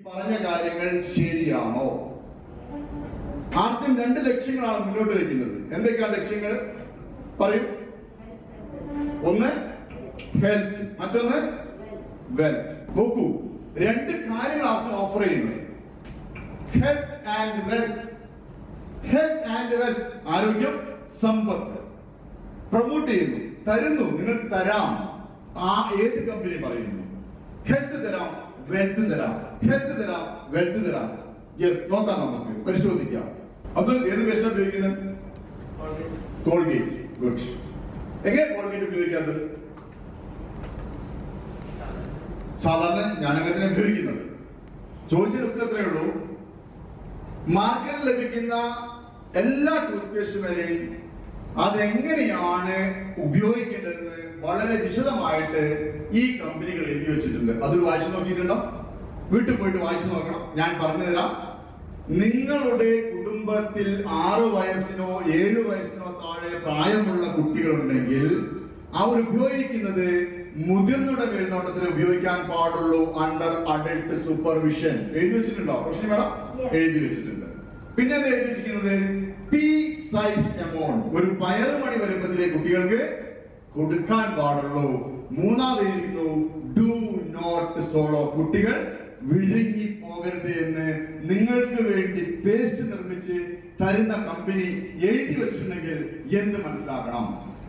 പറഞ്ഞ കാര്യങ്ങൾ ശരിയാണോ ആർസ്യം രണ്ട് ലക്ഷ്യങ്ങളാണ് മുന്നോട്ട് വയ്ക്കുന്നത് എന്തൊക്കെയാണ് ലക്ഷ്യങ്ങൾ പറയൂ ഒന്ന് ഹെൽത്ത് മറ്റൊന്ന് വെൽത്ത് നോക്കൂ രണ്ട് കാര്യങ്ങൾ ആർസ്യം ഓഫർ ചെയ്യുന്നു health and wealth health and wealth ആരോഗ്യം സമ്പത്ത് പ്രൊമോട്ട് ചെയ്യുന്നു തരുന്നു നിങ്ങൾക്ക് തരാം ആ ഏത് കമ്പനി പറയുന്നു ഹെൽത്ത് തരാം വെൽത്ത് തരാം ഹെൽത്ത് തരാം വെൽത്ത് തരാം യെസ് നോക്കാം നമുക്ക് പരിശോധിക്കാം അത് ഏത് പേസ്റ്റ് ഉപയോഗിക്കുന്നത് കോൾഗേറ്റ് ഗുഡ് എങ്ങനെ കോൾഗേറ്റ് ഉപയോഗിക്കാത്തത് സാധാരണ ഞാനകത്തിനെ ഉപയോഗിക്കുന്നത് ചോദിച്ചത് ഉത്തരം ഇത്രയേ ഉള്ളൂ മാർക്കറ്റിൽ ലഭിക്കുന്ന എല്ലാ ടൂത്ത് പേസ്റ്റുകളെയും അതെങ്ങനെയാണ് ഉപയോഗിക്കേണ്ടതെന്ന് വളരെ വിശദമായിട്ട് ഈ കമ്പനികൾ എഴുതി വെച്ചിട്ടുണ്ട് അത് വായിച്ചു നോക്കിയിട്ടുണ്ടോ വീട്ടിൽ പോയിട്ട് വായിച്ചു നോക്കണം ഞാൻ പറഞ്ഞു തരാം നിങ്ങളുടെ കുടുംബത്തിൽ ആറു വയസ്സിനോ ഏഴു വയസ്സിനോ താഴെ പ്രായമുള്ള കുട്ടികളുണ്ടെങ്കിൽ അവർ ഉപയോഗിക്കുന്നത് മുതിർന്നയുടെ മേൽനോട്ടത്തിൽ ഉപയോഗിക്കാൻ പാടുള്ളൂ അണ്ടർ അഡൽട്ട് സൂപ്പർവിഷൻ എഴുതി വെച്ചിട്ടുണ്ടോ റോഷിനി മേഡം Yes. എഴുതി വെച്ചിട്ടുണ്ട് പിന്നെ എന്താ എഴുതി വെച്ചിരിക്കുന്നത് പി സൈസ് എമൗണ്ട് ഒരു പയറുമണി വരുമ്പത്തിലെ കുട്ടികൾക്ക് കൊടുക്കാൻ പാടുള്ളൂ മൂന്നാമത് എഴുതിയിരിക്കുന്നു ഡു നോട്ട് സോളോ കുട്ടികൾ വിഴുങ്ങി പോകരുത് എന്ന് നിങ്ങൾക്ക് വേണ്ടി പേസ്റ്റ് നിർമ്മിച്ച് തരുന്ന കമ്പനി എഴുതി വെച്ചിട്ടുണ്ടെങ്കിൽ എന്ത് മനസ്സിലാക്കണം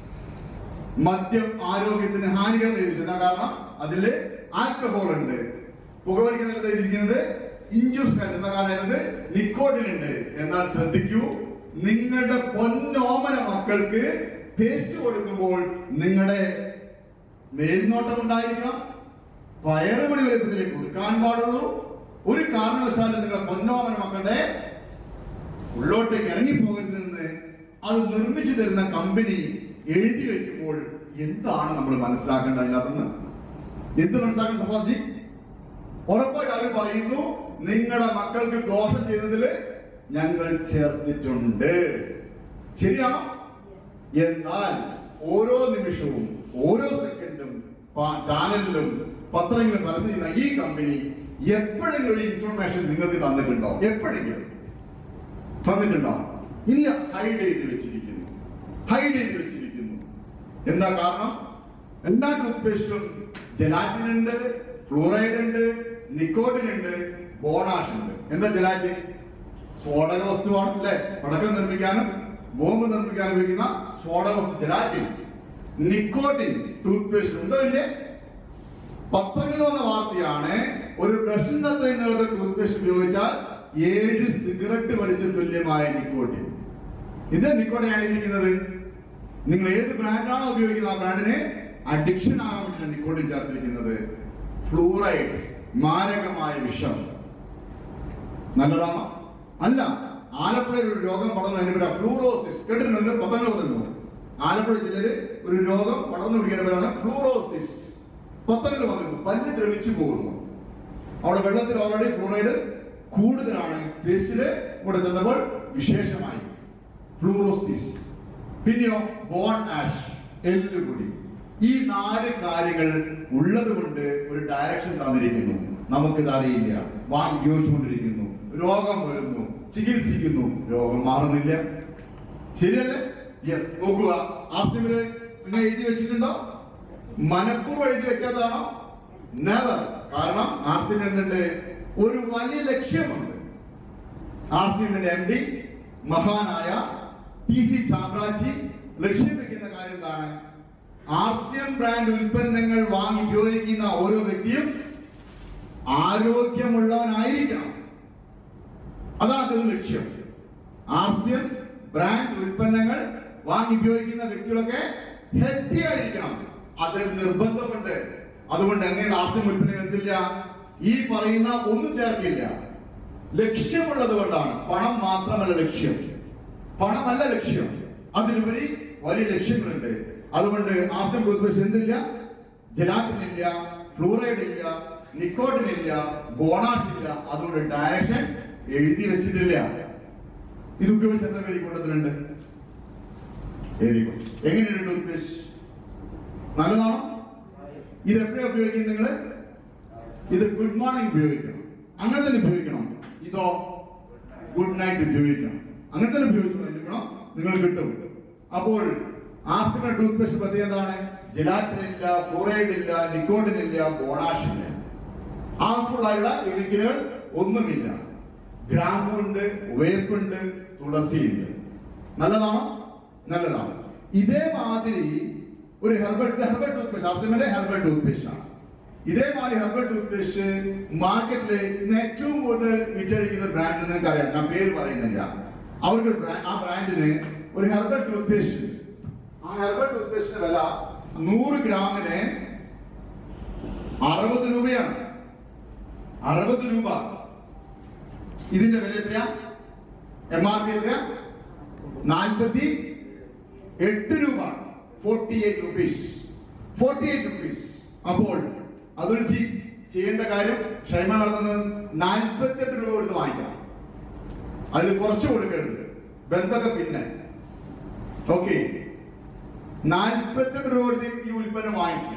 മദ്യം ആരോഗ്യത്തിന് ഹാനികൾ എന്താ കാരണം അതില് ആൽക്കഹോൾ ഉണ്ട് പുകവലിക്കുന്നത് എഴുതിയിരിക്കുന്നത് ഇഞ്ചുസ് എന്താ കാരണം അതിനകത്ത് നിക്കോട്ടിൻ ഉണ്ട് എന്നാൽ ശ്രദ്ധിക്കൂ നിങ്ങളുടെ പൊന്നോമന മക്കൾക്ക് പേസ്റ്റ് കൊടുക്കുമ്പോൾ നിങ്ങളുടെ മേൽനോട്ടം ഉണ്ടായിരിക്കണം വയറുമണി വലുപ്പത്തിലേക്ക് കൊടുക്കാൻ പാടുള്ളൂ ഒരു കാരണവശാലും നിങ്ങളുടെ പൊന്നോമന മക്കളുടെ ഉള്ളോട്ടേക്ക് ഇറങ്ങി പോകരുതെന്ന് അത് നിർമ്മിച്ചു തരുന്ന കമ്പനി എഴുതി വെക്കുമ്പോൾ എന്താണ് നമ്മൾ മനസ്സിലാക്കേണ്ടത് അതിനകത്തുനിന്ന് എന്ത് മനസ്സിലാക്കണം പ്രസാദ്ജി ഉറപ്പായിട്ട് അവർ പറയുന്നു നിങ്ങളുടെ മക്കൾക്ക് ദോഷം ചെയ്യുന്നതിൽ ഞങ്ങൾ ചേർത്തിട്ടുണ്ട് ശരിയാണോ എന്നാൽ ഓരോ നിമിഷവും ഓരോ സെക്കൻഡും പ- ചാനലിലും പത്രങ്ങളിലും പരസ്യം ചെയ്യുന്ന ഈ കമ്പനി എപ്പോഴെങ്കിലും ഒരു ഇൻഫർമേഷൻ നിങ്ങൾക്ക് തന്നിട്ടുണ്ടോ എപ്പോഴെങ്കിലും തന്നിട്ടുണ്ടോ ഇല്ല ഹൈഡ് ചെയ്ത് വെച്ചിരിക്കുന്നു ഹൈഡ് ചെയ്ത് വെച്ചിരിക്കുന്നു എന്താ കാരണം എന്താ ടൂത്ത് പേസ്റ്റും ജലാറ്റിൻ ഉണ്ട് ഫ്ലൂറൈഡ് ഉണ്ട് നിക്കോട്ടിൻ ഉണ്ട് ബോണാഷ് ഉണ്ട് എന്താ ജലാറ്റിൻ സ്ഫോടക വസ്തുവാണ് അല്ലെ പടക്കം നിർമ്മിക്കാനും ബോംബ് നിർമ്മിക്കാനും ഉപയോഗിക്കുന്ന സ്ഫോടക വസ്തു ജലാറ്റിൻ നിക്കോട്ടിൻ ടൂത്ത് പേസ്റ്റ് ഉണ്ടോ ഇല്ലേ പത്രങ്ങളിൽ വന്ന വാർത്തയാണ് ഒരു ബ്രഷിന് അത്രയും നീളത്തെ ടൂത്ത് പേസ്റ്റ് ഉപയോഗിച്ചാൽ ഏഴ് സിഗരറ്റ് വലിച്ച തുല്യമായ നിക്കോട്ടിൻ ഇത് നിക്കോട്ടിൻ ആയിരിക്കുന്നത് നിങ്ങൾ ഏത് ബ്രാൻഡാണോ ഉപയോഗിക്കുന്നത് ആ ബ്രാൻഡിന് അഡിക്ഷൻ ആകാൻ വേണ്ടിയാണ് നിക്കോട്ടിൻ ചേർത്തിരിക്കുന്നത് ഫ്ലൂറൈഡ് മാരകമായ വിഷം നല്ലതാണോ അല്ല ആലപ്പുഴയിൽ ഒരു രോഗം പടർന്നു അതിന്റെ പേരാ ഫ്ലൂറോസിസ് കേട്ടിട്ടുണ്ട് പത്രങ്ങൾ വന്നിരുന്നു ആലപ്പുഴ ജില്ലയിൽ ഒരു രോഗം പടർന്നു പിടിക്കുന്ന പേരാണ് ഫ്ലൂറോസിസ് പത്രങ്ങൾ വന്നിരുന്നു പല്ല് ദ്രവിച്ചു പോകുന്നു അവിടെ വെള്ളത്തിൽ ഓൾറെഡി ഫ്ലൂറൈഡ് കൂടുതലാണ് പേസ്റ്റില് കൂടെ ചെന്നപ്പോൾ വിശേഷമായി ഫ്ലൂറോസിസ് പിന്നെയോ ബോൺ ആഷ് എല്ലുകൂടി ഈ നാല് കാര്യങ്ങൾ ഉള്ളത് കൊണ്ട് ഒരു ഡയറക്ഷൻ തന്നിരിക്കുന്നു നമുക്കിത് അറിയില്ല വാങ്ങി ഉപയോഗിച്ചുകൊണ്ടിരിക്കുന്നു രോഗം വരുന്നു ചികിത്സിക്കുന്നു രോഗം മാറുന്നില്ല ശരിയല്ലേ യെസ് നോക്കുക ആസിമില് നിങ്ങൾ എഴുതി വെച്ചിട്ടുണ്ടോ മനഃപൂർവ്വം എഴുതി വെക്കാത്തതാണോ നെവർ കാരണം ആർസിമിന് എന്തുണ്ട് ഒരു വലിയ ലക്ഷ്യമുണ്ട് ആർസിമിന്റെ എം ഡി മഹാനായ ടി സി ചാമ്രാജി ലക്ഷ്യം വെക്കുന്ന കാര്യം എന്താണ് ആർസിയം ബ്രാൻഡ് ഉൽപ്പന്നങ്ങൾ വാങ്ങി ഉപയോഗിക്കുന്ന ഓരോ വ്യക്തിയും ആരോഗ്യമുള്ളവനായിരിക്കണം അതാണ് അദ്ദേഹം ലക്ഷ്യം ആർസിയം ബ്രാൻഡ് ഉൽപ്പന്നങ്ങൾ വാങ്ങി ഉപയോഗിക്കുന്ന വ്യക്തികളൊക്കെ ഹെൽത്തി ആയിരിക്കണം അത് നിർബന്ധമുണ്ട് അതുകൊണ്ട് എങ്ങനെ ആർസിയം ഉൽപ്പന്നങ്ങൾ എന്തില്ല ഈ പറയുന്ന ഒന്നും ചേർക്കില്ല ലക്ഷ്യമുള്ളത് കൊണ്ടാണ് പണം മാത്രമല്ല ലക്ഷ്യം പണമല്ല ലക്ഷ്യം അതിലുപരി വലിയ ലക്ഷ്യങ്ങളുണ്ട് അതുകൊണ്ട് ആർസിയം ടൂത്ത്പേസ്റ്റ് എന്തില്ല ജലാറ്റിൻ ഇല്ല ഫ്ലൂറൈഡ് ഇല്ല നിക്കോട്ടിൻ ഇല്ല ബോണാസ് ഇല്ല അതുകൊണ്ട് ഡയറക്ഷൻ എഴുതി വെച്ചിട്ടില്ല ഇത് ഉപയോഗിച്ച് എത്ര പേര് കൂട്ടത്തിലുണ്ട് വെരി ഗുഡ് എങ്ങനെയുണ്ട് ടൂത്ത്പേസ്റ്റ് നല്ലതാണോ ഇത് എപ്പോഴാണ് ഉപയോഗിക്കുന്നത് നിങ്ങൾ ഇത് ഗുഡ് മോർണിംഗ് ഉപയോഗിക്കണം അങ്ങനെ തന്നെ ഉപയോഗിക്കണം ഇതോ ഗുഡ് നൈറ്റ് ഉപയോഗിക്കണം അങ്ങനെ തന്നെ ഉപയോഗിക്കണം നിങ്ങൾ കിട്ടും അപ്പോൾ ആസ്മ ടൂത്ത് പേസ്റ്റ് പ്രത്യേകത എന്താണ് ജെലാറ്റിൻ ഇല്ല ഫ്ലോറൈഡ് ഇല്ല നിക്കോട്ടിൻ ഇല്ല ബോണാഷ് ഇല്ല ഹാർംഫുൾ ആയുള്ള കെമിക്കലുകൾ ഒന്നുമില്ല ഗ്രാമ്പുണ്ട് വേപ്പുണ്ട് തുളസിയുണ്ട് നല്ലതാണോ നല്ലതാണ് ഇതേമാതിരി ഒരു ഹെർബൽ ഹെർബൽ ടൂത്ത് പേസ്റ്റ് ആസിമിന്റെ ഹെർബൽ ടൂത്ത് പേസ്റ്റ് ആണ് ഇതേമാതിരി ഹെർബൽ ടൂത്ത് പേസ്റ്റ് മാർക്കറ്റിൽ ഇന്ന് ഏറ്റവും കൂടുതൽ വിറ്റഴിക്കുന്ന ബ്രാൻഡ് നിങ്ങൾക്ക് അറിയാം ഞാൻ പേര് പറയുന്നില്ല അവർക്ക് ഒരു ബ്രാ- ആ ബ്രാൻഡിന് ഒരു ഹെർബൽ ടൂത്ത് പേസ്റ്റ് ആ ഹെർബൽ ടൂത്ത് പേസ്റ്റിന്റെ വില നൂറ് ഗ്രാമിന് അറുപത് രൂപയാണ് അറുപത് രൂപ ഇതിന്റെ വില എത്രയാ എം ആർ പി എത്രയാ നാൽപ്പത്തി എട്ട് രൂപ forty eight rupees forty eight rupees അപ്പോൾ അതൊരു ചി- ചെയ്യേണ്ട കാര്യം ക്ഷമ നടന്നത് നാൽപ്പത്തെട്ട് രൂപ കൊടുത്ത് വാങ്ങിക്കണം അതിൽ കുറച്ച് കൊടുക്കരുത് ബന്ധമൊക്കെ പിന്നെ ഓക്കെ നാൽപ്പത്തെട്ട് രൂപ കൊടുത്ത് ഈ ഉൽപ്പന്നം വാങ്ങിക്കുക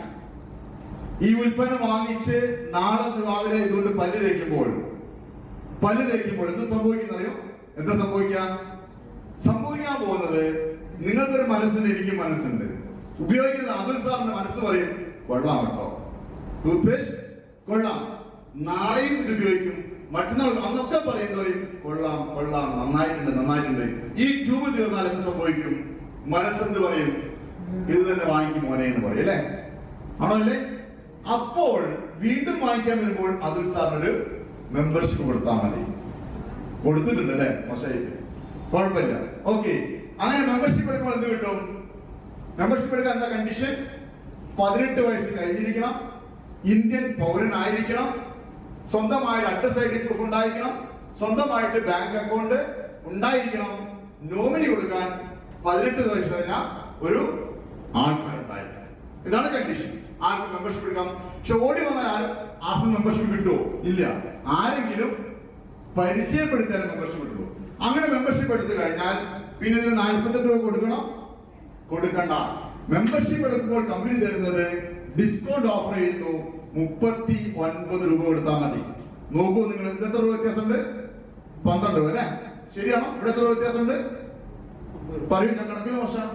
ഈ ഉൽപ്പന്നം വാങ്ങിച്ച് നാളെ രാവിലെ ഇതുകൊണ്ട് പല്ല് തേക്കുമ്പോൾ പല്ല് തേക്കുമ്പോൾ എന്ത് സംഭവിക്കുന്നറിയോ എന്താ സംഭവിക്കുക സംഭവിക്കാൻ പോകുന്നത് നിങ്ങൾക്കൊരു മനസ്സുണ്ട് എനിക്കും മനസ്സുണ്ട് ഉപയോഗിക്കുന്ന അതുൽ സാറിന്റെ മനസ്സ് പറയും കൊള്ളാം കേട്ടോ ടൂത്ത് പേസ്റ്റ് കൊള്ളാം നാളെയും ഇത് ഉപയോഗിക്കും മറ്റന്നാൾ അന്നൊക്കെ പറയുന്ന പറയും കൊള്ളാം കൊള്ളാം നന്നായിട്ടുണ്ട് നന്നായിട്ടുണ്ട് ഈ ട്യൂബ് തീർന്നാൽ എന്ത് സംഭവിക്കും മനസ്സെന്ത് പറയും ഇത് തന്നെ വാങ്ങിക്കും മോനെ എന്ന് പറയും അല്ലേ ആണോ അല്ലേ അപ്പോൾ വീണ്ടും വാങ്ങിക്കാൻ വരുമ്പോൾ അതുൽ സാറിനൊരു മെമ്പർഷിപ്പ് കൊടുത്താൽ മതി കൊടുത്തിട്ടുണ്ട് അല്ലേ മോശമായിട്ട് കുഴപ്പമില്ല ഓക്കെ അങ്ങനെ മെമ്പർഷിപ്പ് എടുക്കുമ്പോൾ എന്ത് കിട്ടും മെമ്പർഷിപ്പ് എടുക്കാൻ എന്താ കണ്ടീഷൻ പതിനെട്ട് വയസ്സ് കഴിഞ്ഞിരിക്കണം ഇന്ത്യൻ പൗരനായിരിക്കണം സ്വന്തമായിട്ട് അഡ്രസ് ഐ ഡി പ്രൂഫ് ഉണ്ടായിരിക്കണം സ്വന്തമായിട്ട് ബാങ്ക് അക്കൗണ്ട് ഉണ്ടായിരിക്കണം നോമിനി കൊടുക്കാൻ പതിനെട്ട് വയസ്സ് കഴിഞ്ഞ ഒരു ആൾക്കാർ ഉണ്ടായിരിക്കണം ഇതാണ് കണ്ടീഷൻ ആർക്ക് മെമ്പർഷിപ്പ് എടുക്കാം പക്ഷെ ഓടി വന്നാൽ ആരും ആർക്കും മെമ്പർഷിപ്പ് കിട്ടുമോ ഇല്ല ആരെങ്കിലും പരിചയപ്പെടുത്താൻ മെമ്പർഷിപ്പ് കിട്ടുമോ അങ്ങനെ മെമ്പർഷിപ്പ് എടുത്തു കഴിഞ്ഞാൽ പിന്നെ ഇതിന് നാൽപ്പത്തെട്ട് രൂപ കൊടുക്കണം കൊടുക്കണ്ട മെമ്പർഷിപ്പ് എടുക്കുമ്പോൾ കമ്പനി തരുന്നത് ഡിസ്കൗണ്ട് ഓഫർ ചെയ്യുന്നു മുപ്പത്തി ഒൻപത് രൂപ കൊടുത്താൽ മതി നോക്കൂ നിങ്ങൾ ഇത് എത്ര രൂപ വ്യത്യാസമുണ്ട് പന്ത്രണ്ട് രൂപ അല്ലേ ശരിയാണോ ഇവിടെ എത്ര രൂപ വ്യത്യാസമുണ്ട് പറയൂ ഞാൻ കണക്കിന് വർഷം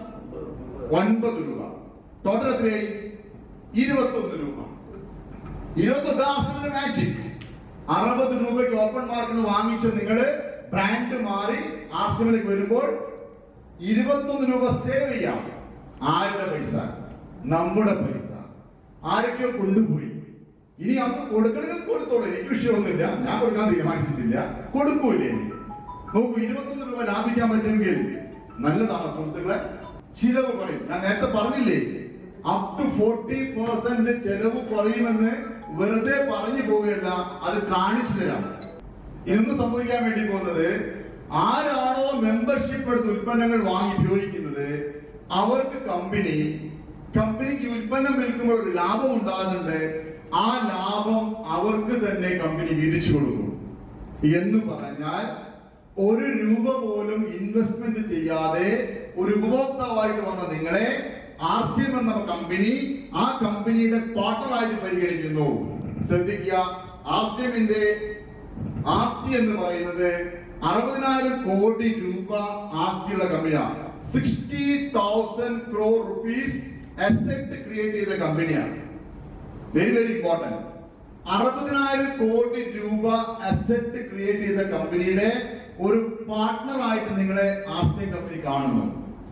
ഒൻപത് രൂപ ടോട്ടൽ എത്രയായി ഇരുപത്തൊന്ന് രൂപ ഇരുപത്തൊന്ന് ആസിന്റെ മാജിക് അറുപത് രൂപയ്ക്ക് ഓപ്പൺ മാർക്കിന് വാങ്ങിച്ച നിങ്ങള് ബ്രാൻഡ് മാറി ആർസിമിലേക്ക് വരുമ്പോൾ ഇരുപത്തൊന്ന് രൂപ സേവ് ചെയ്യാം ആരുടെ പൈസ നമ്മുടെ പൈസ ആരൊക്കെയോ കൊണ്ടുപോയി ഇനി അവർക്ക് കൊടുക്കണമെങ്കിൽ കൊടുത്തോളൂ എനിക്ക് വിഷയമൊന്നുമില്ല ഞാൻ കൊടുക്കാൻ തീരുമാനിച്ചിട്ടില്ല കൊടുക്കൂലേ എനിക്ക് നോക്കൂ ഇരുപത്തൊന്ന് രൂപ ലാഭിക്കാൻ പറ്റുമെങ്കിൽ നല്ലതാണ് സുഹൃത്തുക്കളെ ചിലവ് കുറയും ഞാൻ നേരത്തെ പറഞ്ഞില്ലേ അപ് ടു ഫോർട്ടി പെർസെന്റ് ചെലവ് കുറയുമെന്ന് വെറുതെ പറഞ്ഞു പോവുകയല്ല അത് കാണിച്ചു തരാം ഇന്ന് സംഭവിക്കാൻ വേണ്ടി പോകുന്നത് ആരാണോ മെമ്പർഷിപ്പ് എടുത്ത് ഉൽപ്പന്നങ്ങൾ വാങ്ങി ഉപയോഗിക്കുന്നത് അവർക്ക് കമ്പനി കമ്പനിക്ക് ഈ ഉൽപ്പന്നം വിൽക്കുമ്പോൾ ഒരു ലാഭം ഉണ്ടാകുന്നുണ്ട് ആ ലാഭം അവർക്ക് തന്നെ കമ്പനി വിധിച്ചു കൊടുക്കും എന്ന് പറഞ്ഞാൽ ഒരു രൂപ പോലും ഇൻവെസ്റ്റ്മെന്റ് ചെയ്യാതെ ഒരു ഉപഭോക്താവായിട്ട് വന്ന നിങ്ങളെ ആർ സി എം എന്ന കമ്പനി ആ കമ്പനിയുടെ പാർട്ണറായിട്ട് പരിഗണിക്കുന്നു ശ്രദ്ധിക്കുക ആർ സി എമ്മിന്റെ ആസ്തി എന്ന് പറയുന്നത് അറുപതിനായിരം കോടി രൂപ ആസ്തിയുള്ള കമ്പനിയാണ് sixty thousand crore rupees asset create ചെയ്ത കമ്പനിയാണ് വെരി വെരി ഇമ്പോർട്ടന്റ് അറുപതിനായിരം കോടി രൂപ അസെറ്റ് ക്രിയേറ്റ് ചെയ്ത കമ്പനിയുടെ ഒരു പാർട്ണറായിട്ട് നിങ്ങളെ ആസ്തി കമ്പനി കാണുന്നു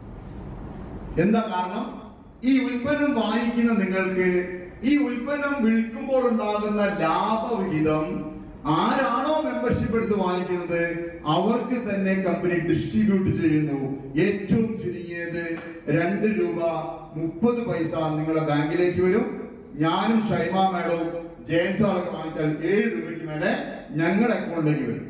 എന്താ കാരണം ഈ ഉൽപ്പന്നം വാങ്ങിക്കുന്ന നിങ്ങൾക്ക് ഈ ഉൽപ്പന്നം വിൽക്കുമ്പോൾ ഉണ്ടാകുന്ന ലാഭവിഹിതം ആരാണോ മെമ്പർഷിപ്പ് എടുത്ത് വാങ്ങിക്കുന്നത് അവർക്ക് തന്നെ കമ്പനി ഡിസ്ട്രിബ്യൂട്ട് ചെയ്യുന്നു ഏറ്റവും ചുരുങ്ങിയത് രണ്ട് രൂപ മുപ്പത് പൈസ നിങ്ങളുടെ ബാങ്കിലേക്ക് വരും ഞാനും ഷൈമ മേഡവും ജയൻ സാറൊക്കെ വാങ്ങിച്ചാൽ ഏഴ് രൂപയ്ക്ക് മേലെ ഞങ്ങളുടെ അക്കൗണ്ടിലേക്ക് വരും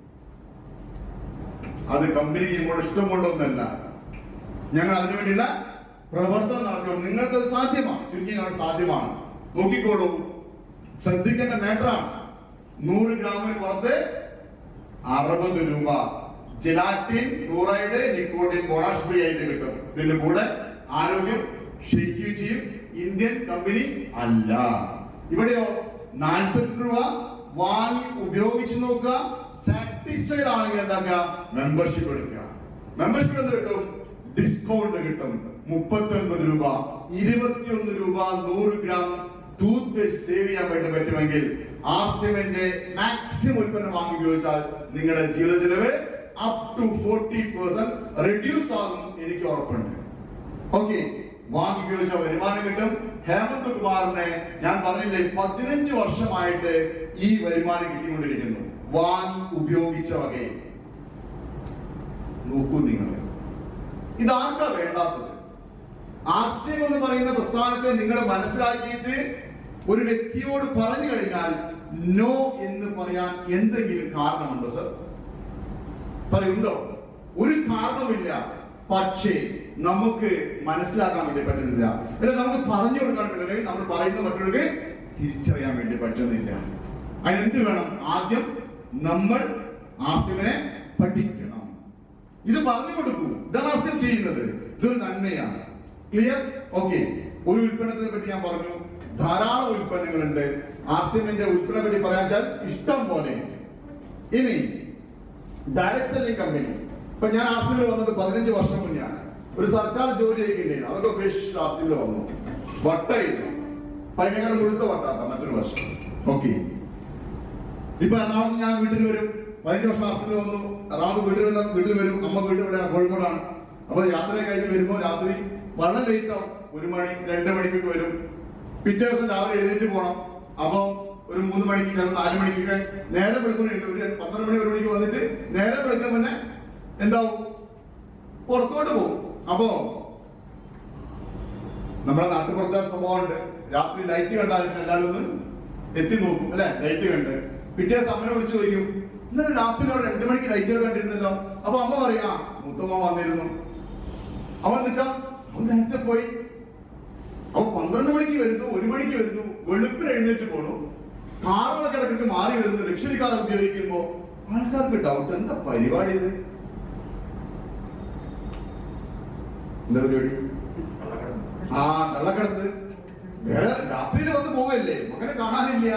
അത് കമ്പനിക്ക് ഇങ്ങോട്ട് ഇഷ്ടം കൊണ്ടൊന്നല്ല ഞങ്ങൾ അതിനുവേണ്ടിയുള്ള പ്രവർത്തനം നടത്തും നിങ്ങൾക്ക് അത് സാധ്യമാണ് ചുരുക്കി ഞങ്ങൾ സാധ്യമാണ് നോക്കിക്കോളൂ ശ്രദ്ധിക്കേണ്ട മാറ്ററാണ് നൂറ് ഗ്രാമിന് പുറത്ത് അറുപത് രൂപ gelatin fluoride nicotine bone ash free ആയിട്ട് കിട്ടും ഇതിന്റെ കൂടെ ആരോഗ്യം ക്ഷയിക്കുകയും ചെയ്യും ഇന്ത്യൻ കമ്പനി അല്ല ഇവിടെയോ നാൽപ്പത്തി രൂപ വാങ്ങി ഉപയോഗിച്ച് നോക്കുക സാറ്റിസ്ഫൈഡ് ആണെങ്കിൽ എന്താക്കുക മെമ്പർഷിപ്പ് എടുക്കുക മെമ്പർഷിപ്പ് എന്ത് കിട്ടും ഡിസ്കൗണ്ട് കിട്ടും മുപ്പത്തി ഒൻപത് രൂപ ഇരുപത്തിയൊന്ന് രൂപ നൂറ് ഗ്രാം ടൂത്ത് പേസ്റ്റ് സേവ് ചെയ്യാൻ വേണ്ടി പറ്റുമെങ്കിൽ ആർസിഎമ്മിന്റെ മാക്സിമം ഉൽപ്പന്നം വാങ്ങി ഉപയോഗിച്ചാൽ നിങ്ങളുടെ ജീവിത ചെലവ് up to forty percent reduce ആകും എനിക്ക് ഉറപ്പുണ്ട് ഓക്കെ വാങ്ങി ഉപയോഗിച്ച വരുമാനം കിട്ടും ഹേമന്ത് കുമാറിനെ ഞാൻ പറഞ്ഞില്ലേ പതിനഞ്ച് വർഷമായിട്ട് ഈ വരുമാനം കിട്ടിക്കൊണ്ടിരിക്കുന്നു വാങ്ങി ഉപയോഗിച്ച വകയിൽ നോക്കൂ നിങ്ങൾ ഇതാർക്കാ വേണ്ടാത്തത് ആർസ്യം എന്ന് പറയുന്ന പ്രസ്ഥാനത്തെ നിങ്ങൾ മനസ്സിലാക്കിയിട്ട് ഒരു വ്യക്തിയോട് പറഞ്ഞു കഴിഞ്ഞാൽ നോ എന്ന് പറയാൻ എന്തെങ്കിലും കാരണമുണ്ടോ സർ പറയുണ്ടോ ഒരു കാരണവുമില്ല പക്ഷേ നമുക്ക് മനസ്സിലാക്കാൻ വേണ്ടി പറ്റുന്നില്ല അല്ലെ നമുക്ക് പറഞ്ഞു കൊടുക്കാൻ വേണ്ടി നമ്മൾ പറയുന്ന മറ്റുള്ളവർക്ക് തിരിച്ചറിയാൻ വേണ്ടി പറ്റുന്നില്ല അതിനെന്ത് വേണം ആദ്യം നമ്മൾ ആസിമിനെ പഠിക്കണം ഇത് പറഞ്ഞു കൊടുക്കൂ ഇതാണ് ആസ്യം ചെയ്യുന്നത് ഇതൊരു നന്മയാണ് ക്ലിയർ ഓക്കെ ഒരു ഉൽപ്പന്നത്തിനെ പറ്റി ഞാൻ പറഞ്ഞു ധാരാളം ഉൽപ്പന്നങ്ങളുണ്ട് ആസ്യമിന്റെ ഉൽപ്പന്നം പറ്റി പറയാൻ വെച്ചാൽ ഇഷ്ടം പോലെ ഇനി ഡയറക്ട് സെല്ലിംഗ് കമ്പനി ഇപ്പൊ ഞാൻ ആസ്യമിൽ വന്നത് പതിനഞ്ച് വർഷം മുന്നെയാണ് ഒരു സർക്കാർ ജോലിയൊക്കെ ഉണ്ടായിരുന്നു അതൊക്കെ ഉപേക്ഷിച്ചിട്ട് ആസ്യമിൽ വന്നു വട്ടായിരുന്നു പൈനങ്ങളുടെ മുഴുത്ത വട്ടാട്ട മറ്റൊരു വർഷം ഓക്കെ ഇപ്പൊ എറണാകുളത്ത് ഞാൻ വീട്ടിൽ വരും പതിനഞ്ച് വർഷം ആസ്യമിൽ വന്നു എറണാകുളത്ത് വീട്ടിൽ വന്ന വീട്ടിൽ വരും അമ്മ വീട്ടിൽ ഇവിടെയാണ് കോഴിക്കോടാണ് അപ്പൊ യാത്ര കഴിഞ്ഞ് വരുമ്പോൾ രാത്രി വളരെ ലേറ്റ് ആവും ഒരു മണി രണ്ട് മണിക്കൊക്കെ വരും പിറ്റേ ദിവസം രാവിലെ എഴുന്നേറ്റ് പോകണം അപ്പൊ ഒരു മൂന്ന് മണിക്ക് ചിലപ്പോൾ നാല് മണിക്കൊക്കെ നേരെ വെളുക്കുന്നുണ്ട് ഒരു പന്ത്രണ്ട് മണി ഒരു മണിക്ക് വന്നിട്ട് നേരെ വെളുക്കുന്ന മുന്നേ എന്താവും പുറത്തോട്ട് പോകും അപ്പോ നമ്മുടെ നാട്ടുപുറത്തെ സ്വഭാവമുണ്ട് രാത്രി ലൈറ്റ് കണ്ടാൽ എല്ലാവരും ഒന്ന് എത്തി നോക്കും അല്ലെ ലൈറ്റ് കണ്ട് പിറ്റേ ദിവസം അമ്മനെ വിളിച്ചു ചോദിക്കും ഇന്നലെ രാത്രി അവിടെ രണ്ടു മണിക്ക് ലൈറ്റ് കണ്ടിരുന്നല്ലോ അപ്പൊ അമ്മ പറയാ മുത്തമ്മ വന്നിരുന്നു അവൻ നിൽക്കാം അവൻ നേരത്തെ പോയി അവൻ പന്ത്രണ്ട് മണിക്ക് വരുന്നു ഒരു മണിക്ക് വരുന്നു വെളുപ്പിന് എഴുന്നേറ്റ് പോണു കാറുകളൊക്കെ ഇടയ്ക്ക് മാറി വരുന്നു ലക്ഷറി കാർ ഉപയോഗിക്കുമ്പോ ആൾക്കാർക്ക് ഡൗട്ട് എന്താ പരിപാടി ഇത് എന്താ പരിപാടി ആ കള്ളക്കടത്ത് വേറെ രാത്രിയിൽ വന്ന് പോവല്ലേ അങ്ങനെ കാണാനില്ല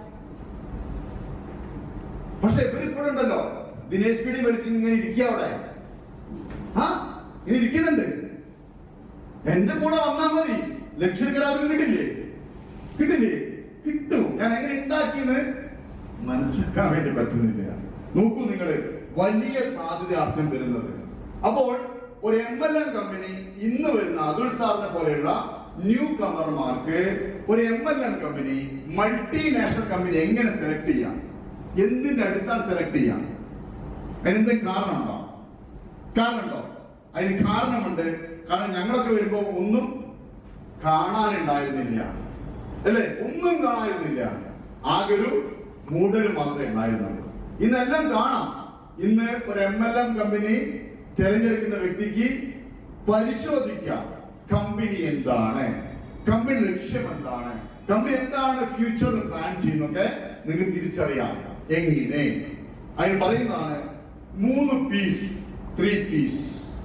പക്ഷെ ഇവരിപ്പോഴുണ്ടല്ലോ ദിനേശ് പിടി വലിച്ച് ഇങ്ങനെ ഇരിക്കുക അവിടെ ആ ഇങ്ങനെ ഇരിക്കുന്നുണ്ട് എന്റെ കൂടെ വന്നാൽ മതി ലക്ഷക്കരാതിന് കിട്ടില്ലേ കിട്ടില്ലേ കിട്ടും ഞാൻ എങ്ങനെ ഉണ്ടാക്കിയെന്ന് മനസ്സിലാക്കാൻ വേണ്ടി പറ്റുന്നില്ല നോക്കൂ നിങ്ങള് വലിയ സാധ്യത ആശയം തരുന്നത് അപ്പോൾ ഒരു എം എൽ എം കമ്പനി ഇന്ന് വരുന്ന അതുൽ സാറിനെ പോലെയുള്ള ന്യൂ കമർമാർക്ക് ഒരു M L M company multinational company എങ്ങനെ സെലക്ട് ചെയ്യാം എന്തിന്റെ അടിസ്ഥാനം സെലക്ട് ചെയ്യാം അതിനെന്തെങ്കിലും കാരണമുണ്ടോ കാരണമുണ്ടോ അതിന് കാരണമുണ്ട് കാരണം ഞങ്ങളൊക്കെ വരുമ്പോ ഒന്നും കാണാനുണ്ടായിരുന്നില്ല അല്ലേ ഒന്നും കാണാനിരുന്നില്ല ആകെ ഒരു മൂടൽ മാത്രമേ ഉണ്ടായിരുന്നുള്ളൂ ഇന്നെല്ലാം കാണാം ഇന്ന് ഒരു എം എൽ എം കമ്പനി തിരഞ്ഞെടുക്കുന്ന വ്യക്തിക്ക് പരിശോധിക്കാം കമ്പനി എന്താണ് കമ്പനി ലക്ഷ്യം എന്താണ് കമ്പനി എന്താണ് ഫ്യൂച്ചറിൽ പ്ലാൻ ചെയ്യുന്നൊക്കെ നിങ്ങൾക്ക് തിരിച്ചറിയാം എങ്ങനെ അതിന് പറയുന്നതാണ് മൂന്ന് Ps three Ps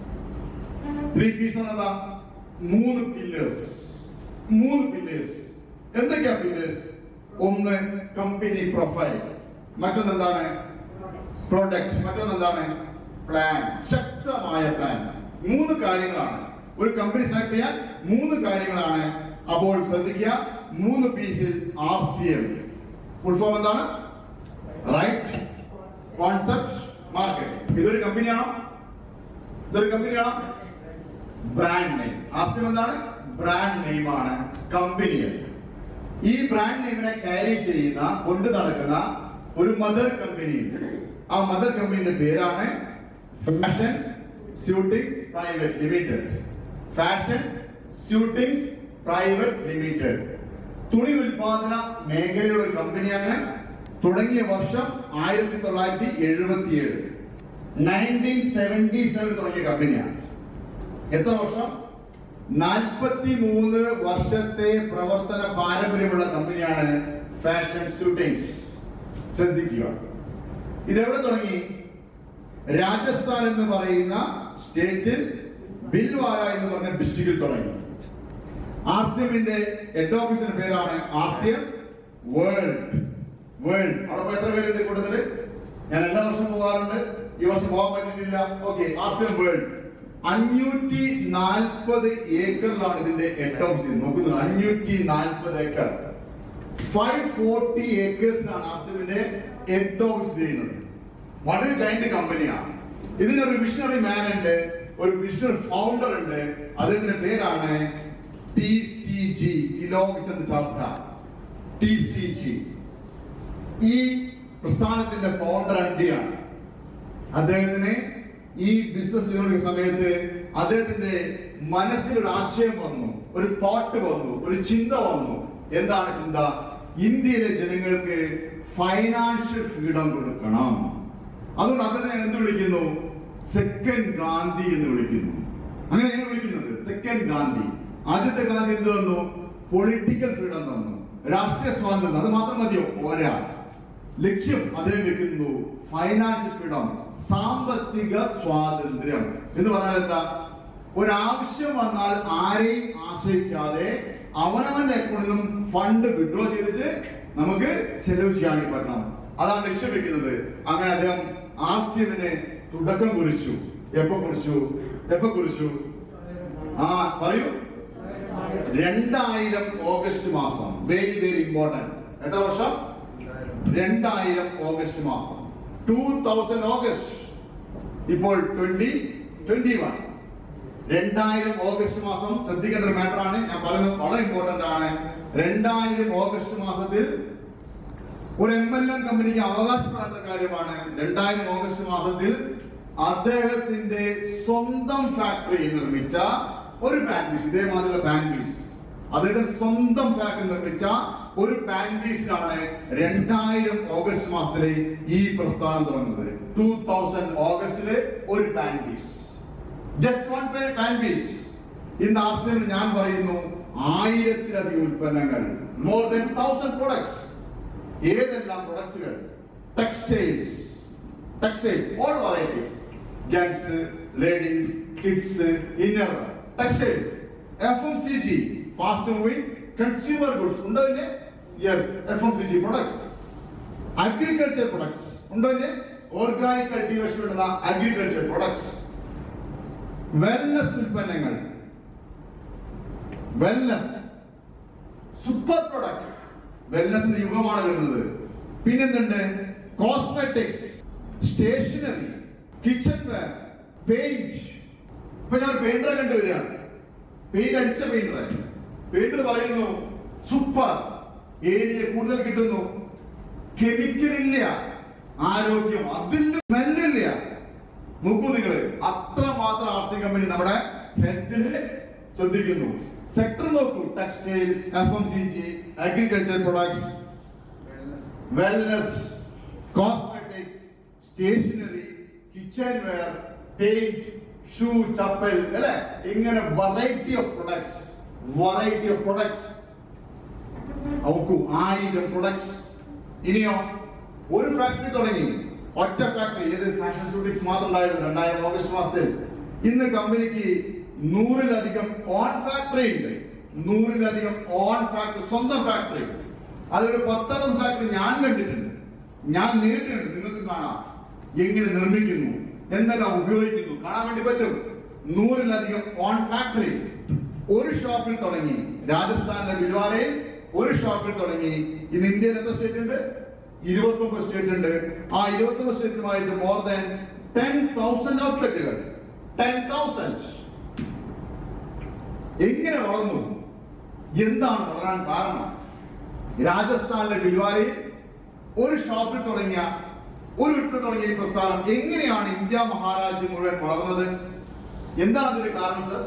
three Ps എന്നതാ മൂന്ന് പില്ലേഴ്സ് മൂന്ന് പില്ലേഴ്സ് എന്തൊക്കെയാ പില്ലേഴ്സ് ഒന്ന് കമ്പനി പ്രൊഫൈൽ മറ്റൊന്ന് എന്താണ് പ്രോഡക്റ്റ് മറ്റൊന്ന് എന്താണ് പ്ലാൻ ശക്തമായ പ്ലാൻ മൂന്ന് കാര്യങ്ങളാണ് ഒരു കമ്പനി സെലക്ട് ചെയ്യാൻ മൂന്ന് കാര്യങ്ങളാണ് അപ്പോൾ ശ്രദ്ധിക്കുക മൂന്ന് പീസിൽ R C M full form എന്താണ് റൈറ്റ് കോൺസെപ്റ്റ് മാർക്കറ്റ് ഇതൊരു കമ്പനിയാണോ ഇതൊരു കമ്പനിയാണോ ബ്രാൻഡ് നെയിം ആസ്യം എന്താണ് ബ്രാൻഡ് നെയിം ആണ് കമ്പനികൾ ഈ ബ്രാൻഡ് നെയിമിനെ ക്യാരി ചെയ്യുന്ന കൊണ്ട് നടക്കുന്ന ഒരു മദർ കമ്പനി ഉണ്ട് ആ മദർ കമ്പനിയുടെ പേരാണ് fashion suitings private limited fashion suitings private limited തുണി ഉൽപാദന മേഖലയിലുള്ള ഒരു കമ്പനിയാണ് തുടങ്ങിയ വർഷം ആയിരത്തി തൊള്ളായിരത്തി എഴുപത്തിയേഴ് നയൻറ്റീൻ സെവൻറ്റി സെവൻ തുടങ്ങിയ കമ്പനിയാണ് എത്ര വർഷം നാൽപ്പത്തി മൂന്ന് വർഷത്തെ പ്രവർത്തന പാരമ്പര്യമുള്ള കമ്പനിയാണ് ഫാഷൻ ഷൂട്ടിങ്സ് ശ്രദ്ധിക്കുക ഇതെവിടെ തുടങ്ങി രാജസ്ഥാൻ എന്ന് പറയുന്ന സ്റ്റേറ്റിൽ ബിൽവാര എന്ന് പറഞ്ഞ ഡിസ്ട്രിക്റ്റിൽ തുടങ്ങി ആർസിഎമ്മിന്റെ ഹെഡ് ഓഫീസിന്റെ പേരാണ് ആർസിഎം വേൾഡ് വേൾഡ് അവിടെ പോയി എത്ര പേരുണ്ട് കൂട്ടത്തില് ഞാൻ എല്ലാ വർഷവും പോകാറുണ്ട് ഈ വർഷം പോകാൻ പറ്റിയിട്ടില്ല ഓക്കെ ആസിയം വേൾഡ് അഞ്ഞൂറ്റി നാൽപ്പത് ഏക്കറിലാണ് ഇതിന്റെ ഹെഡ് ഓഫീസ് നോക്കുന്നത് അഞ്ഞൂറ്റി നാൽപ്പത് ഏക്കർ ഫൈവ് ഫോർട്ടി ഏക്കേഴ്സിലാണ് ആസിമിന്റെ ഹെഡ് ഓഫീസ് ചെയ്യുന്നത് വളരെ ജൈന്റ് കമ്പനിയാണ് ഇതിനൊരു വിഷണറി മാൻ ഉണ്ട് ഒരു വിഷണറി ഫൗണ്ടർ ഉണ്ട് അദ്ദേഹത്തിന്റെ പേരാണ് T C G Tilok Chand Chhabra T C G ഈ പ്രസ്ഥാനത്തിന്റെ ഫൗണ്ടർ എംഡിയാണ് അദ്ദേഹത്തിന് ഈ ബിസിനസ് ചെയ്യുന്ന സമയത്ത് അദ്ദേഹത്തിന്റെ മനസ്സിൽ ഒരു ആശയം വന്നു ഒരു തോട്ട് വന്നു ഒരു ചിന്ത വന്നു എന്താണ് ചിന്ത ഇന്ത്യയിലെ ജനങ്ങൾക്ക് ഫൈനാൻഷ്യൽ ഫ്രീഡം കൊടുക്കണം അതുകൊണ്ട് അദ്ദേഹത്തെ എന്ത് വിളിക്കുന്നു സെക്കൻഡ് ഗാന്ധി എന്ന് വിളിക്കുന്നു അങ്ങനെ ഞങ്ങൾ വിളിക്കുന്നത് സെക്കൻഡ് ഗാന്ധി ആദ്യത്തെ ഗാന്ധി എന്ത് തന്നു പൊളിറ്റിക്കൽ ഫ്രീഡം തന്നു രാഷ്ട്രീയ സ്വാതന്ത്ര്യം അത് മാത്രം മതിയോ പോരാ ലക്ഷ്യം അദ്ദേഹം വെക്കുന്നു ഫൈനാൻഷ്യൽ ഫ്രീഡം സാമ്പത്തിക സ്വാതന്ത്ര്യം എന്ന് പറഞ്ഞാൽ എന്താ ഒരാവശ്യം വന്നാൽ ആരെയും ആശ്രയിക്കാതെ അവനവന്റെ അക്കൗണ്ടിൽ നിന്നും ഫണ്ട് വിഡ്രോ ചെയ്തിട്ട് നമുക്ക് ചെലവ് ചെയ്യാൻ വേണ്ടി പറ്റണം അതാണ് ലക്ഷ്യം വെക്കുന്നത് അങ്ങനെ അദ്ദേഹം ആസ്യമിന് തുടക്കം കുറിച്ചു എപ്പോ കുറിച്ചു എപ്പോ കുറിച്ചു ആ പറയൂ രണ്ടായിരം ഓഗസ്റ്റ് മാസം വെരി വെരി ഇമ്പോർട്ടന്റ് എത്ര വർഷം രണ്ടായിരം ഓഗസ്റ്റ് മാസം ടൂ തൗസൻഡ് ഓഗസ്റ്റ് ഇപ്പോൾ ട്വന്റി ട്വന്റി വൺ രണ്ടായിരം ഓഗസ്റ്റ് മാസം ശ്രദ്ധിക്കേണ്ട ഒരു മാറ്റർ ആണ് ഞാൻ പറയുന്നത് വളരെ ഇമ്പോർട്ടന്റ് ആണ് രണ്ടായിരം ഓഗസ്റ്റ് മാസത്തിൽ ഒരു എം എൽ എം കമ്പനിക്ക് അവകാശപ്പെടാത്ത കാര്യമാണ് രണ്ടായിരം ഓഗസ്റ്റ് മാസത്തിൽ അദ്ദേഹത്തിന്റെ സ്വന്തം ഫാക്ടറി നിർമ്മിച്ച ഒരു പാൻ പീസ് ഇതേമാതിരിയുള്ള പാൻ പീസ് അദ്ദേഹത്തിന്റെ സ്വന്തം ഫാക്ടറി നിർമ്മിച്ച ഒരു പാൻ പീസിലാണ് രണ്ടായിരം ഓഗസ്റ്റ് മാസത്തിലെ ഈ പ്രസ്ഥാനം തുടങ്ങുന്നത് ടൂ തൗസൻഡ് ഓഗസ്റ്റിലെ ഒരു pan piece just one pan piece ഇന്ന് ആസ്ട്രേലിയയിൽ ഞാൻ പറയുന്നു ആയിരത്തിലധികം ഉൽപ്പന്നങ്ങൾ മോർ ദൻ തൗസൻഡ് പ്രൊഡക്ട്സ് ഏതെല്ലാം പ്രൊഡക്ട്സുകൾ textiles textiles all varieties gents ladies kids inner textiles F M C G fast moving consumer goods ഉണ്ടോ ഇല്ലേ yes F M C G products agriculture products ഉണ്ടോ ഇല്ലേ ഓർഗാനിക് കൾട്ടിവേഷൻ ഉള്ള agriculture products wellness ഉൽപ്പന്നങ്ങൾ wellness super products വെൽനസിന്റെ യുഗമാണ് വരുന്നത് പിന്നെന്തുണ്ട് cosmetics stationery kitchenware paint ഇപ്പൊ ഞാൻ പെയിന്ററെ കണ്ടുവരികയാണ് പെയിന്റ് അടിച്ച പെയിന്ററെ പെയിന്റർ പറയുന്നു സൂപ്പർ ഏരിയ കൂടുതൽ കിട്ടുന്നു കെമിക്കൽ ഇല്ല ആരോഗ്യം അതിൽ സ്മെല്ലില്ല നോക്കൂ നിങ്ങള് അത്രമാത്രം ആർ സി കമ്പനി നമ്മുടെ ഹെൽത്തിനെ ശ്രദ്ധിക്കുന്നു സെക്ടർ നോക്കൂ textile F M C G agriculture products wellness cosmetics stationery kitchenware paint shoe chappal അല്ലെ ഇങ്ങനെ variety of products variety of products നോക്കൂ ആയിരം പ്രൊഡക്ട്സ് ഇനിയോ ഒരു ഫാക്ടറി തുടങ്ങി ഒറ്റ ഫാക്ടറി ഏത് ഫാഷൻ സ്റ്റുഡിയോസ് മാത്രം ഉണ്ടായിരുന്നു രണ്ടായിരം ഓഗസ്റ്റ് മാസത്തിൽ ഇന്ന് കമ്പനിക്ക് നൂറിലധികം ഓൺ ഫാക്ടറി ഉണ്ട് നൂറിലധികം ഓൺ ഫാക്ടറി സ്വന്തം ഫാക്ടറി അതിലൊരു പത്തറുപത് ഫാക്ടറി ഞാൻ കണ്ടിട്ടുണ്ട് ഞാൻ നേരിട്ടുണ്ട് നിങ്ങൾക്ക് കാണാം എങ്ങനെ നിർമ്മിക്കുന്നു എന്തെല്ലാം ഉപയോഗിക്കുന്നു കാണാൻ വേണ്ടി പറ്റും നൂറിലധികം ഓൺ ഫാക്ടറി ഒരു ഷോപ്പിൽ തുടങ്ങി രാജസ്ഥാനിലെ ബിൽവാരയിൽ ഒരു ഷോപ്പിൽ തുടങ്ങി ഇന്ന് ഇന്ത്യയിൽ എത്ര സ്റ്റേറ്റ് ഉണ്ട് ഇരുപത്തി ഒമ്പത് സ്റ്റേറ്റ് ഉണ്ട് ആ ഇരുപത്തി ഒമ്പത് സ്റ്റേറ്റുമായിട്ട് മോർ ദാൻ ടെൻ തൗസൻഡ് ഔട്ട്ലെറ്റുകൾ ടെൻ തൗസൻഡ് എങ്ങനെ വളർന്നു എന്താണ് വളരാൻ കാരണം രാജസ്ഥാനിലെ ബിൽവാരയിൽ ഒരു ഷോപ്പിൽ തുടങ്ങിയ ഒരു ഉൽപ്പന്നം തുടങ്ങിയ ഈ പ്രസ്ഥാനം എങ്ങനെയാണ് ഇന്ത്യ മഹാരാജ്യം മുഴുവൻ വളർന്നത് എന്താണ് അതിന്റെ കാരണം സർ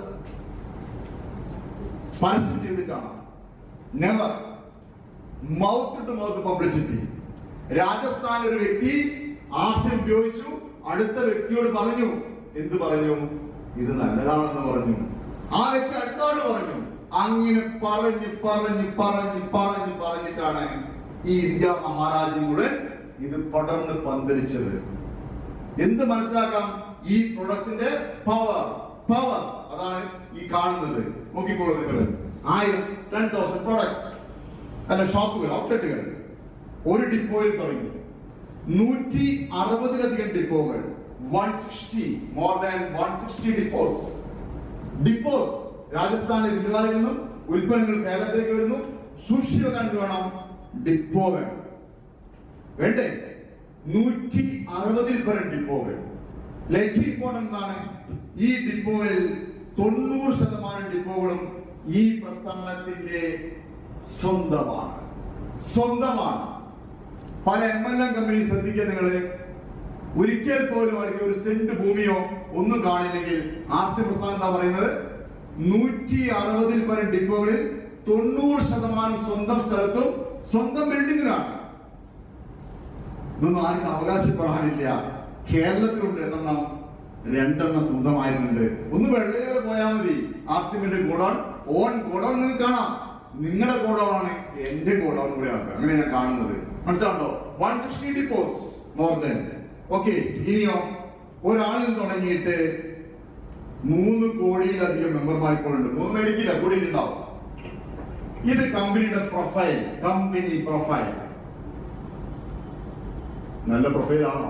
പരസ്യം ചെയ്തിട്ടാണ് never mouth to mouth publicity Rajasthan ഒരു വ്യക്തി ആസ്യം ഉപയോഗിച്ചു അടുത്ത വ്യക്തിയോട് പറഞ്ഞു എന്ത് പറഞ്ഞു ഇത് നല്ലതാണെന്ന് പറഞ്ഞു ആ വ്യക്തി അടുത്ത ആള് പറഞ്ഞു അങ്ങനെ പറഞ്ഞ് പറഞ്ഞ് പറഞ്ഞ് പറഞ്ഞ് പറഞ്ഞിട്ടാണ് ഈ ഇന്ത്യ മഹാരാജ്യം മുഴുവൻ ഇത് പടർന്ന് പന്തലിച്ചത് എന്ത് മനസ്സിലാക്കാം ഈ പ്രൊഡക്ട്സിന്റെ പവർ പവർ അതാണ് ഈ കാണുന്നത് നോക്കിക്കോളൂ നിങ്ങൾ ആയിരം ടെൻ തൗസൻഡ് പ്രൊഡക്ട്സ് അല്ല ഷോപ്പുകൾ ഔട്ട്ലെറ്റുകൾ ഒരു ഡിപ്പോയിൽ തുടങ്ങി നൂറ്റി അറുപതിലധികം ഡിപ്പോകൾ one sixty more than one sixty depots depots രാജസ്ഥാനിലെ വില്ലുവാലയിൽ നിന്നും ഉൽപ്പന്നങ്ങൾ കേരളത്തിലേക്ക് വരുന്നു സൂക്ഷിച്ചു വെക്കാൻ എന്ത് വേണം ഡിപ്പോ വേണം വേണ്ടേ നൂറ്റി അറുപതിൽ പരം ഡിപ്പോകൾ ഏറ്റവും ഇമ്പോർട്ടൻ്റ് എന്താണ് ഈ ഡിപ്പോകളിൽ തൊണ്ണൂറ് ശതമാനം ഡിപ്പോകളും ഈ പ്രസ്ഥാനത്തിന്റെ സ്വന്തമാണ് സ്വന്തമാണ് പല എം എൽ എം കമ്പനി ശ്രദ്ധിക്കുക നിങ്ങള് ഒരിക്കൽ പോലും അവർക്ക് ഒരു സെന്റ് ഭൂമിയോ ഒന്നും കാണില്ലെങ്കിൽ ആർ സി പ്രസ്ഥാനം എന്താ പറയുന്നത് നൂറ്റി അറുപതിൽ പരം ഡിപ്പോകളിൽ തൊണ്ണൂറ് ശതമാനം സ്വന്തം സ്ഥലത്തും സ്വന്തം ബിൽഡിങ്ങിലാണ് ഇതൊന്നും ആർക്കും അവകാശപ്പെടാനില്ല കേരളത്തിലുണ്ട് എന്നെണ്ണം രണ്ടെണ്ണം സ്വന്തമായിട്ടുണ്ട് ഒന്ന് വെള്ളയിൽ പോയാൽ മതി ആർസിമിന്റെ ഗോഡൌൺ ഓൺ ഗോഡൌൺ നിങ്ങൾക്ക് കാണാം നിങ്ങളുടെ ഗോഡൌൺ ആണ് എന്റെ ഗോഡൌൺ കൂടെയാണ് അങ്ങനെ ഞാൻ കാണുന്നത് മനസ്സിലാണ്ടോ one sixty depots more than okay ഇനിയോ ഒരാളിൽ തുടങ്ങിയിട്ട് മൂന്ന് കോടിയിലധികം മെമ്പർമാർ ഇപ്പോൾ ഉണ്ട് മൂന്ന് പേരിക്കില്ല കൂടിയിട്ടുണ്ടാവും ഇത് കമ്പനിയുടെ പ്രൊഫൈൽ കമ്പനി പ്രൊഫൈൽ നല്ല പ്രൊഫൈൽ ആണോ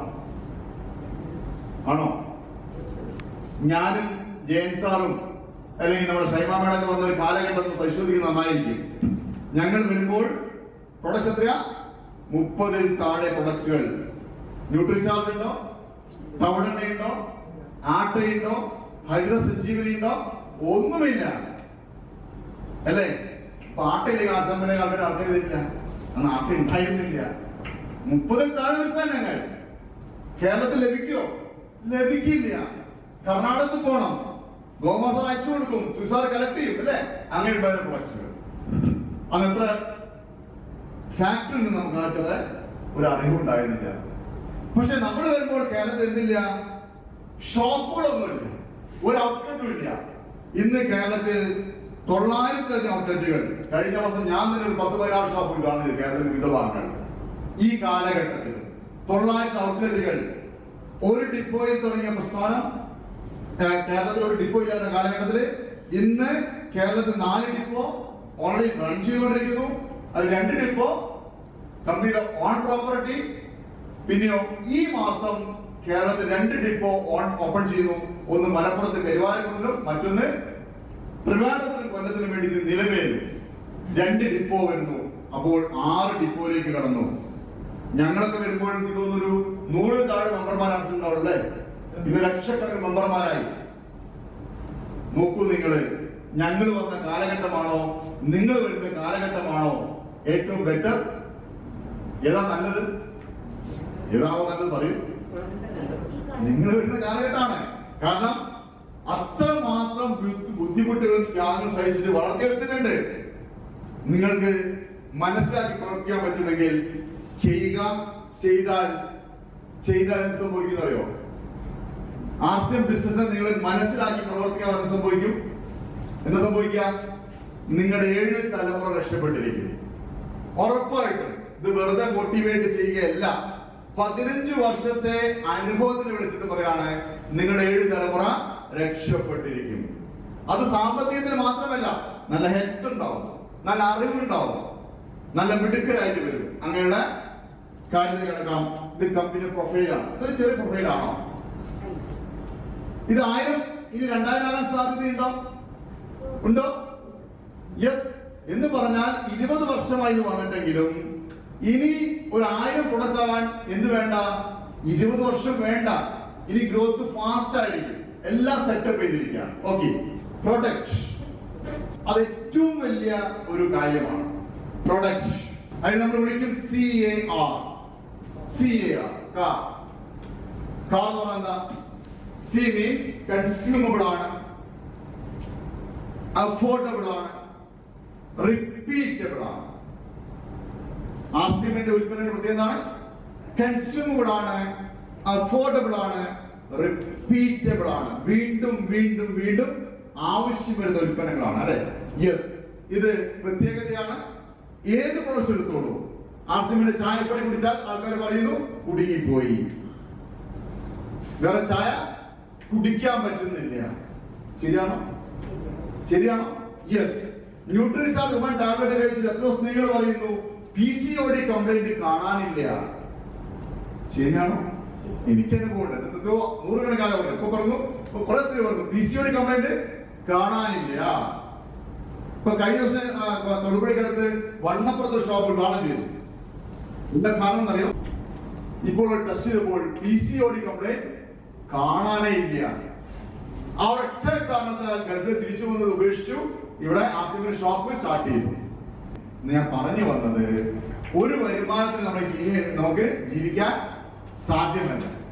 ആണോ ഞാനും ജയൻ സാറും അല്ലെങ്കിൽ നമ്മുടെ ഷൈമ മേഡൊക്കെ വന്ന ഒരു കാലഘട്ടം ഒന്ന് പരിശോധിക്കുന്നത് നന്നായിരിക്കും ഞങ്ങൾ വരുമ്പോൾ പ്രൊഡക്ട്സ് എത്രയാ മുപ്പതിൽ താഴെ പ്രൊഡക്ട്സുകൾ ന്യൂട്രിചാർജ് ഉണ്ടോ തവണെണ്ണയുണ്ടോ ആട്ടയുണ്ടോ ഹരിത സഞ്ജീവനി ഉണ്ടോ ഒന്നുമില്ല അല്ലേ ഇപ്പൊ ആട്ടയിലേക്ക് ആസാമിലെ ആൾക്കാർ ആൾക്കാർ വരില്ല അന്ന് ആട്ട ഉണ്ടായിരുന്നില്ല മുപ്പതിൽ താഴെ ഉൽപ്പന്നങ്ങൾ കേരളത്തിൽ ലഭിക്കോ ലഭിക്കില്ല കർണാടകത്തിൽ പോകണം ഗോമാസം അയച്ചു കൊടുക്കും സുസാർ കളക്ട് ചെയ്യും അല്ലേ അങ്ങനെ ഉണ്ടായിരുന്ന പ്രൊഡക്ട്സുകൾ അന്ന് എത്ര ഫാക്ടറിയിൽ നിന്ന് നമുക്ക് ആർക്കത് ഒരു അറിവുണ്ടായിരുന്നില്ല പക്ഷെ നമ്മൾ വരുമ്പോൾ കേരളത്തിൽ എന്തില്ല ഷോപ്പുകളൊന്നുമില്ല ഒരു ഔട്ട്ലെറ്റും ഇല്ല ഇന്ന് കേരളത്തിൽ തൊള്ളായിരത്തിലധികം ഔട്ട്ലെറ്റുകൾ കഴിഞ്ഞ മാസം ഞാൻ തന്നെ ഒരു പത്ത് പതിനാറ് ഷോപ്പുകൾ കാണുന്നത് കേരളത്തിൽ വിവിധ ഭാഗങ്ങൾ ഈ കാലഘട്ടത്തിൽ തൊള്ളായിരത്തി ഔട്ട്ലെറ്റുകൾ ഒരു ഡിപ്പോയിൽ തുടങ്ങിയ പ്രസ്ഥാനം ഏഹ്, കേരളത്തിൽ ഒരു ഡിപ്പോ ഇല്ലാത്ത കാലഘട്ടത്തിൽ ഇന്ന് കേരളത്തിൽ നാല് ഡിപ്പോ ഓൾറെഡി റൺ ചെയ്തുകൊണ്ടിരിക്കുന്നു അത് രണ്ട് ഡിപ്പോ കമ്പനിയുടെ ഓൺ പ്രോപ്പർട്ടി പിന്നെയോ ഈ മാസം കേരളത്തിൽ രണ്ട് ഡിപ്പോ ഓൺ ഓപ്പൺ ചെയ്യുന്നു ഒന്ന് മലപ്പുറത്ത് പെരുവാരക്കുണ്ടിലും മറ്റൊന്ന് ട്രിവാൻഡ്രത്തിനും കൊല്ലത്തിനും വേണ്ടി നിലവേലും രണ്ട് ഡിപ്പോ വരുന്നു അപ്പോൾ ആറ് ഡിപ്പോയിലേക്ക് കടന്നു ഞങ്ങളൊക്കെ വരുമ്പോൾ എനിക്ക് തോന്നുന്നൊരു നൂറ് താഴെ മെമ്പർമാരാണ് ഉണ്ടാവും അല്ലേ ഇന്ന് ലക്ഷക്കണക്കിന് മെമ്പർമാരായി നോക്കൂ നിങ്ങള് ഞങ്ങൾ വന്ന കാലഘട്ടമാണോ നിങ്ങൾ വരുന്ന കാലഘട്ടമാണോ ഏറ്റവും ബെറ്റർ ഏതാ നല്ലത് ഏതാണോ നല്ലത് പറയൂ നിങ്ങൾ വരുന്ന കാലഘട്ടമാണ് കാരണം അത്രമാത്രം ബു- ബുദ്ധിമുട്ടുകളും ത്യാഗം സഹിച്ചിട്ട് വളർത്തിയെടുത്തിട്ടുണ്ട് നിങ്ങൾക്ക് മനസ്സിലാക്കി പ്രവർത്തിക്കാൻ പറ്റുമെങ്കിൽ ചെയ്യുക ചെയ്താൽ ചെയ്താൽ എന്ത് സംഭവിക്കുന്ന അറിയോ ആർസിയം ബിസിനസ് നിങ്ങൾ മനസ്സിലാക്കി പ്രവർത്തിക്കാൻ എന്ത് സംഭവിക്കും എന്താ സംഭവിക്കുക നിങ്ങളുടെ ഏഴ് തലമുറ രക്ഷപ്പെട്ടിരിക്കും ഉറപ്പായിട്ടും ഇത് വെറുതെ മോട്ടിവേറ്റ് ചെയ്യുകയല്ല പതിനഞ്ച് വർഷത്തെ അനുഭവത്തിൽ വിളിച്ചിട്ട് പറയാണ് നിങ്ങളുടെ ഏഴ് തലമുറ രക്ഷപ്പെട്ടിരിക്കും അത് സാമ്പത്തികത്തിന് മാത്രമല്ല നല്ല ഹെൽത്ത് ഉണ്ടാവും നല്ല അറിവുണ്ടാവും നല്ല മിടുക്കരായിട്ട് വരും അങ്ങനെയുള്ള കാര്യത്തിൽ കിടക്കാം ഇത് കമ്പനി പ്രൊഫൈലാണ് ഇതൊരു ചെറിയ പ്രൊഫൈലാണോ ഇത് ആയിരം ഇനി രണ്ടായിരം ആകാൻ സാധ്യതയുണ്ടോ ഉണ്ടോ യെസ് എന്ന് പറഞ്ഞാൽ ഇരുപത് വർഷമായി ഇത് വന്നിട്ടെങ്കിലും ഇനി ഒരു ആയിരം പ്രൊഡക്ട്സ് ആകാൻ എന്ത് വേണ്ട ഇരുപത് വർഷം വേണ്ട ഇനി ഗ്രോത്ത് ഫാസ്റ്റ് ആയിരിക്കും എല്ലാം സെറ്റപ്പ് ചെയ്തിരിക്കുകയാണ് ഓക്കെ പ്രൊഡക്റ്റ് അത് ഏറ്റവും വലിയ ഒരു കാര്യമാണ് പ്രൊഡക്റ്റ് അതിന് നമ്മൾ വിളിക്കും C A R C A R car car എന്ന് പറഞ്ഞാൽ എന്താ സി മീൻസ് കൺസ്യൂമബിൾ ആണ് അഫോർഡബിൾ ആണ് റിപ്പീറ്റബിൾ ആണ് ആസിമിന്റെ ഉൽപ്പന്നങ്ങളുടെ പ്രത്യേകത എന്താണ് കൺസ്യൂമബിൾ ആണ് അഫോർഡബിൾ ആണ് റിപ്പീറ്റബിൾ ആണ് വീണ്ടും വീണ്ടും വീണ്ടും ആവശ്യം വരുന്ന ഉൽപ്പന്നങ്ങളാണ് അല്ലെ യെസ് ഇത് പ്രത്യേകതയാണ് ഏത് പ്രോഡക്ട്സ് എടുത്തോളൂ ആസിമിന്റെ ചായപ്പൊടി കുടിച്ചാൽ ആൾക്കാർ പറയുന്നു കുടുങ്ങിപ്പോയി വേറെ ചായ കുടിക്കാൻ പറ്റുന്നില്ല ശരിയാണോ ശരിയാണോ യെസ് ന്യൂട്രീഷാർ വുമൺ ടാബ്ലറ്റ് കഴിച്ചിട്ട് എത്രയോ സ്ത്രീകൾ പറയുന്നു P C O D complaint കാണാനില്ല ശരിയാണോ എനിക്ക് അനുഭവമുണ്ട് എത്രയോ നൂറുകണക്കാല പറഞ്ഞു ഇപ്പൊ പറഞ്ഞു ഇപ്പൊ കുറെ സ്ത്രീ പറഞ്ഞു P C O D complaint കാണാനില്ല ഇപ്പൊ കഴിഞ്ഞ ദിവസം ആ, ഇപ്പൊ തൊടുപുഴയ്ക്കടുത്ത് വണ്ണപ്പുറത്ത് ഒരു ഷോപ്പ് ഉദ്ഘാടനം ചെയ്തു എന്താ കാരണം എന്നറിയോ ഇപ്പോൾ ടെസ്റ്റ് ചെയ്തപ്പോൾ P C O D complaint കാണാനേ ഇല്ല ആ ഒറ്റ കാരണത്താൽ ഗൾഫിൽ തിരിച്ചു വന്നത് ഉപേക്ഷിച്ചു ഇവിടെ ആഫ്രിക്കൻ ഷോപ്പ് സ്റ്റാർട്ട് ചെയ്തു എന്ന് ഞാൻ പറഞ്ഞു വന്നത് ഒരു വരുമാനത്തിന് നമ്മൾ നമുക്ക് ജീവിക്കാൻ സാധ്യമല്ല